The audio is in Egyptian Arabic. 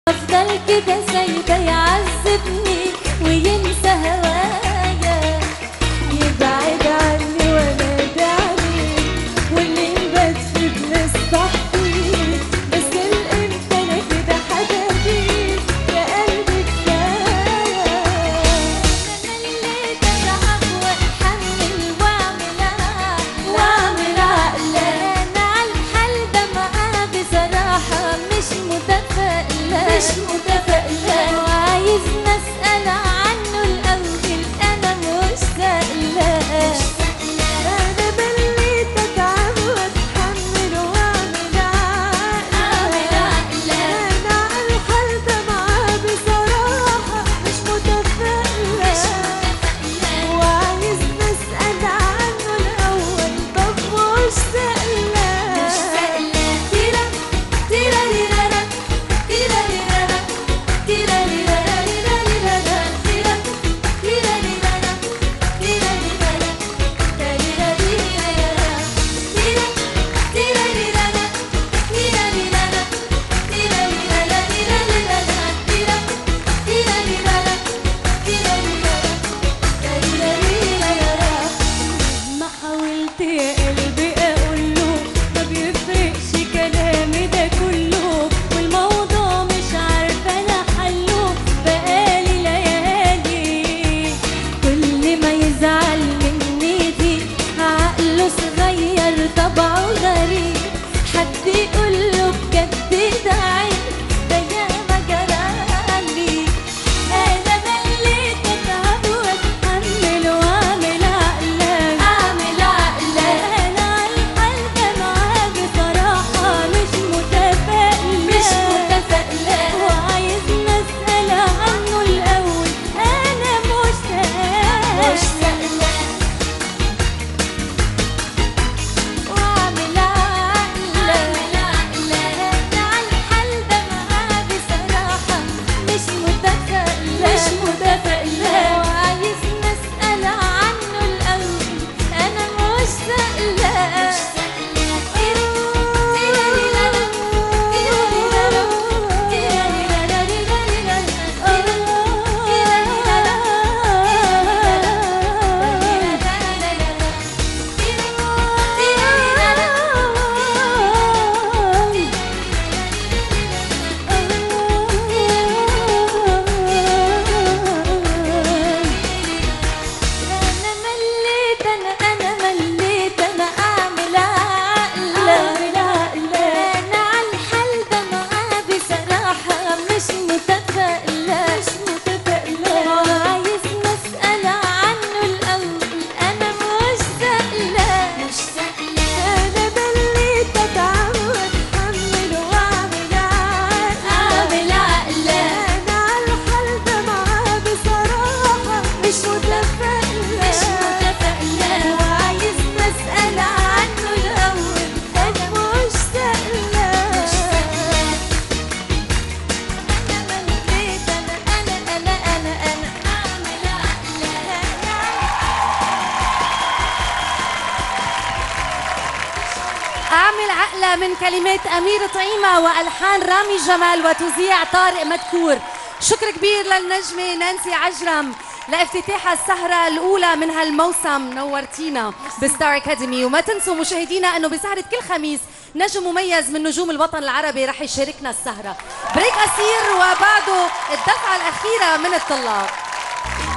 افضل كده سايبه يعذبني وينسى هوايا يبعد عني وانا دعني واللي بدفد مستحيل بس الامتى انا كده حبيبي يا قلبي كفايه انا اللي بتعب واتحمل واعمل واعمل عقله انا عالحال ده معاه بصراحه مش متفائله مش متفائله وعايز نسال عنه الاول انا مش سائله انا بليت اتعب واتحمل واعمل عقله انا عالحال ده معاه بصراحه مش متفائله وعايز نسأل عنه الأول طب مش سائلة مش سائلة تيرا تيرا ليرارا تيرا ليرارا تيرا ليرارا ليرا ليرارا تيرا تيرا ليرارا تيرا ليرارا تيرا ليرارا تيرا تيرا ليرارا تيرا ليرارا تيرا ليرارا ليرا ليرارا تيرا تيرا ليرارا تيرا ليرارا ما حاولت يا قلبي اقوله ما بيفرقش كلامي ده كله والموضوع مش عارفه انا حله بقالي ليالي كل ما يزعل مني دي عقله صغير طبعه غريب حد يقول له بجد ده عيب ده ياما جرالي انا مليت اتعب واتحمل واعمل عقله اعمل عقله انا عالحال ده معاه بصراحه مش متفائله مش متفائله وعايز نسال عنه الاول انا مش سائله مش سائله واعمل عقله اعمل عقله انا عالحال ده معاه بصراحه مش متفائله مش متفائله وعايز نسال عنه الاول انا مش سائله مش انا مليت انا انا مليت انا اعمل عقله اعمل عقله انا عالحال ده معاه بصراحه مش متفائله مش متفائله وعايز نسال عنه الاول انا مش سائله مش سائله انا مليت اتعب واتحمل واعمل عقله اعمل عقله انا عالحال ده معاه بصراحه مش متفائله مش متفائله وعايز نسال عنه الاول انا مش سائله مش سائله انا مليت انا انا انا انا انا اعمل عقله أعمل عقلة من كلمات أمير طعيمة وألحان رامي جمال وتذيع طارق مدكور شكر كبير للنجمة نانسي عجرم لافتتاح السهرة الأولى من هالموسم نورتينا بستار أكاديمي وما تنسوا مشاهدينا أنه بسهرة كل خميس نجم مميز من نجوم الوطن العربي رح يشاركنا السهرة بريك قصير وبعده الدفعة الأخيرة من الطلاب